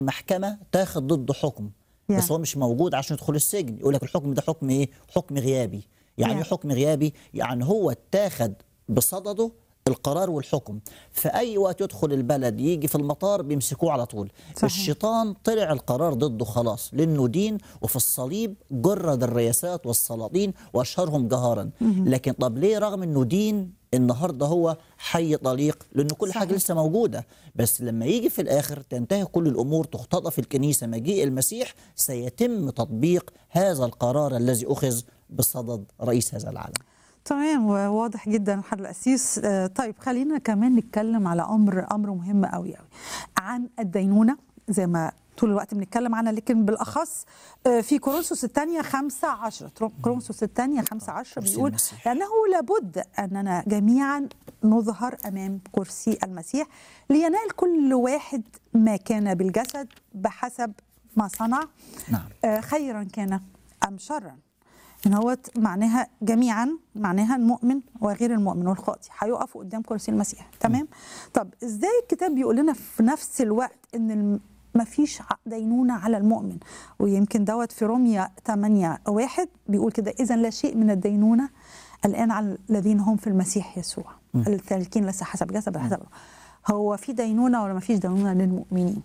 محكمه تاخد ضده حكم Yeah. بس هو مش موجود عشان يدخل السجن يقول لك الحكم ده حكم ايه حكم غيابي يعني Yeah. ايه حكم غيابي يعني هو اتاخد بصدده القرار والحكم في اي وقت يدخل البلد يجي في المطار بيمسكوه على طول صحيح. الشيطان طلع القرار ضده خلاص لانه دين وفي الصليب جرد الرياسات والسلاطين واشهرهم جهارا لكن طب ليه رغم انه دين النهارده هو حي طليق لان كل حاجه صحيح. لسه موجوده بس لما يجي في الاخر تنتهي كل الامور تختطف الكنيسه مجيء المسيح سيتم تطبيق هذا القرار الذي اخذ بصدد رئيس هذا العالم تمام وواضح جدا حضر القسيس آه، طيب خلينا كمان نتكلم على امر امر مهم قوي قوي عن الدينونه زي ما طول الوقت بنتكلم عنها لكن بالاخص آه، في كورنثوس الثانيه 5 10 كورنثوس الثانيه 5 10 كرسي بيقول المسيح. لانه لابد اننا جميعا نظهر امام كرسي المسيح لينال كل واحد ما كان بالجسد بحسب ما صنع نعم آه، خيرا كان ام شرا ان هو معناها جميعا معناها المؤمن وغير المؤمن والخاطي هيقفوا قدام كرسي المسيح تمام طب ازاي الكتاب بيقول لنا في نفس الوقت ان الم- مفيش دينونة على المؤمن ويمكن دوت في روميا 8 واحد بيقول كده إذا لا شيء من الدينونة الآن على الذين هم في المسيح يسوع التالكين ليس حسب جسد بل حسب هو في دينونة ولا مفيش دينونة للمؤمنين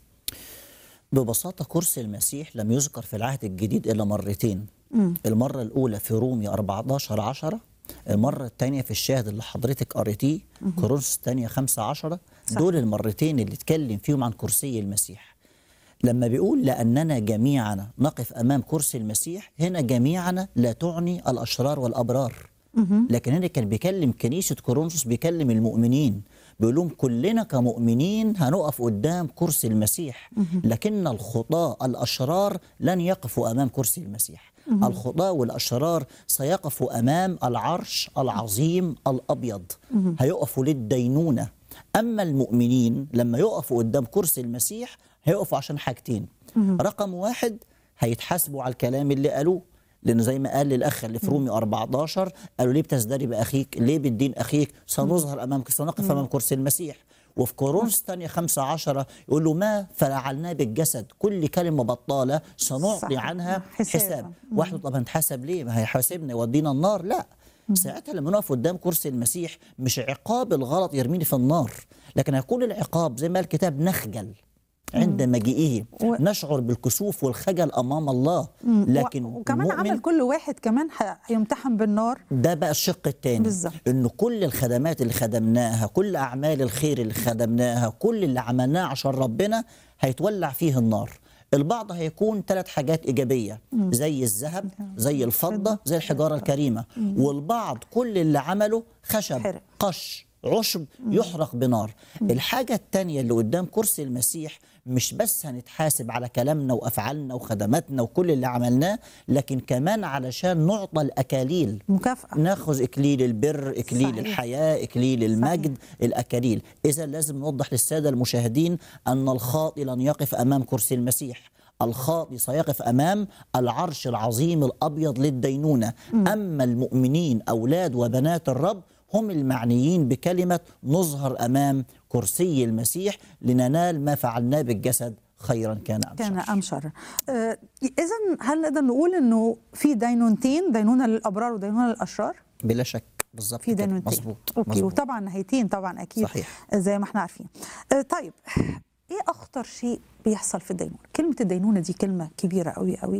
ببساطة كرسي المسيح لم يذكر في العهد الجديد إلا مرتين المرة الأولى في روميا 14 10 المرة الثانية في الشاهد اللي حضرتك قريتيه كورنثوس الثانية 5 10 صح. دول المرتين اللي اتكلم فيهم عن كرسي المسيح لما بيقول لأننا جميعنا نقف أمام كرسي المسيح هنا جميعنا لا تعني الأشرار والأبرار لكن هنا كان بيكلم كنيسة كورنثوس بيكلم المؤمنين بيقول لهم كلنا كمؤمنين هنقف قدام كرسي المسيح لكن الخطاة الأشرار لن يقفوا أمام كرسي المسيح الخطاة والأشرار سيقفوا أمام العرش العظيم الأبيض هيقفوا للدينونة أما المؤمنين لما يقفوا قدام كرسي المسيح هيقفوا عشان حاجتين رقم واحد هيتحاسبوا على الكلام اللي قالوه لأن زي ما قال للأخ اللي في رومي 14 قالوا ليه بتزدري بأخيك ليه بتدين أخيك سنظهر أمام سنقف أمام كرسي المسيح وفي كورنثوس الثانية 5 10 يقول له ما فعلناه بالجسد كل كلمة بطالة سنعطي صح. عنها حسابا. حساب واحد يقول طب هنتحاسب ليه ما هيحاسبنا يودينا النار لا ساعتها لما نقف قدام كرسي المسيح مش عقاب الغلط يرميني في النار لكن هيكون العقاب زي ما الكتاب نخجل عند مجيئه و- نشعر بالكسوف والخجل امام الله لكن و- وكمان المؤمن عمل كل واحد كمان ه- هيمتحن بالنار ده بقى الشق الثاني بالظبط. انه كل الخدمات اللي خدمناها كل اعمال الخير اللي خدمناها كل اللي عملناه عشان ربنا هيتولع فيه النار البعض هيكون ثلاث حاجات إيجابية زي الذهب زي الفضة زي الحجارة الكريمة والبعض كل اللي عمله خشب حرق. قش عشب يحرق بنار الحاجة التانية اللي قدام كرسي المسيح مش بس هنتحاسب على كلامنا وأفعالنا وخدماتنا وكل اللي عملناه لكن كمان علشان نعطى الأكاليل مكافأة ناخذ اكليل البر اكليل صحيح. الحياه اكليل المجد الاكاليل اذا لازم نوضح للساده المشاهدين ان الخاطي لن يقف امام كرسي المسيح الخاطي سيقف امام العرش العظيم الابيض للدينونه اما المؤمنين اولاد وبنات الرب هم المعنيين بكلمه نظهر امام كرسي المسيح لننال ما فعلناه بالجسد خيرا كان ام كان شر. أم شر آه إذا هل نقدر نقول إنه في دينونتين دينونة للأبرار ودينونة للأشرار بلا شك بالظبط في كده. دينونتين مظبوط أوكي مظبوط. وطبعا نهايتين طبعا أكيد صحيح. زي ما احنا عارفين آه طيب إيه أخطر شيء بيحصل في الدينونة كلمة الدينونة دي كلمة كبيرة قوي قوي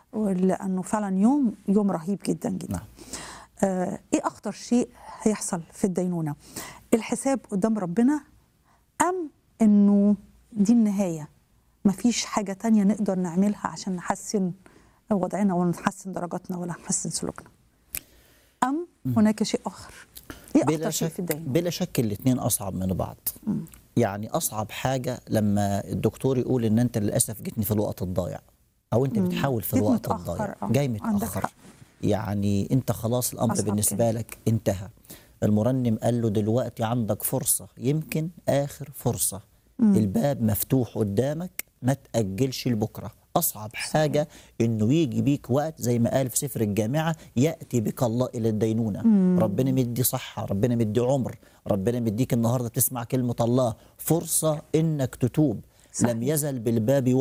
لأنه فعلا يوم يوم رهيب جدا جدا نعم. آه إيه أخطر شيء هيحصل في الدينونة الحساب قدام ربنا أم إنه دي النهاية مفيش حاجة تانية نقدر نعملها عشان نحسن وضعنا ولا نحسن درجاتنا ولا نحسن سلوكنا أم هناك شيء آخر إيه بلا أخطر شيء شك في الدين بلا شك الاثنين اصعب من بعض يعني اصعب حاجه لما الدكتور يقول ان انت للاسف جيتني في الوقت الضايع او انت بتحاول في جيت الوقت متأخر، الضايع آه. جاي عندك متاخر حق. يعني انت خلاص الامر أصعب بالنسبه لك انتهى المرنم قال له دلوقتي عندك فرصه يمكن اخر فرصه الباب مفتوح قدامك ما تاجلش لبكره اصعب حاجه انه يجي بيك وقت زي ما قال في سفر الجامعه ياتي بك الله الى الدينونه ربنا مدي صحه ربنا مدي عمر ربنا مديك النهارده تسمع كلمه الله فرصه انك تتوب صحيح. لم يزل بالباب